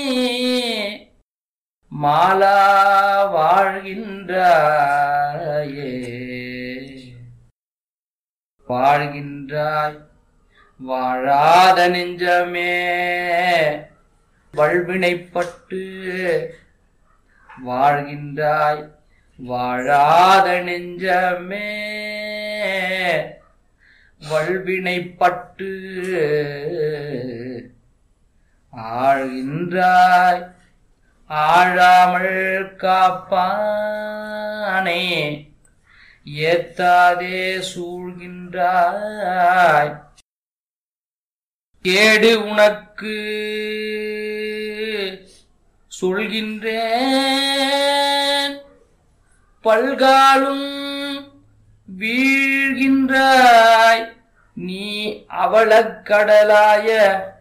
மாலா வாழ்கின்றாயே வாழ்கின்றாய் வாழாத நெஞ்சமே வல்வினைப்பட்டு வாழ்கின்றாய் வாழாத நெஞ்சமே வல்வினைப்பட்டு ஆழ்கின்றாய் ஆழாமல் காப்பானே ஏத்தாதே சூழ்கின்றாய் கேடு உனக்கு சொல்கின்றேன் பல்காலும் வீழ்கின்றாய் நீ அவளக்கடலாய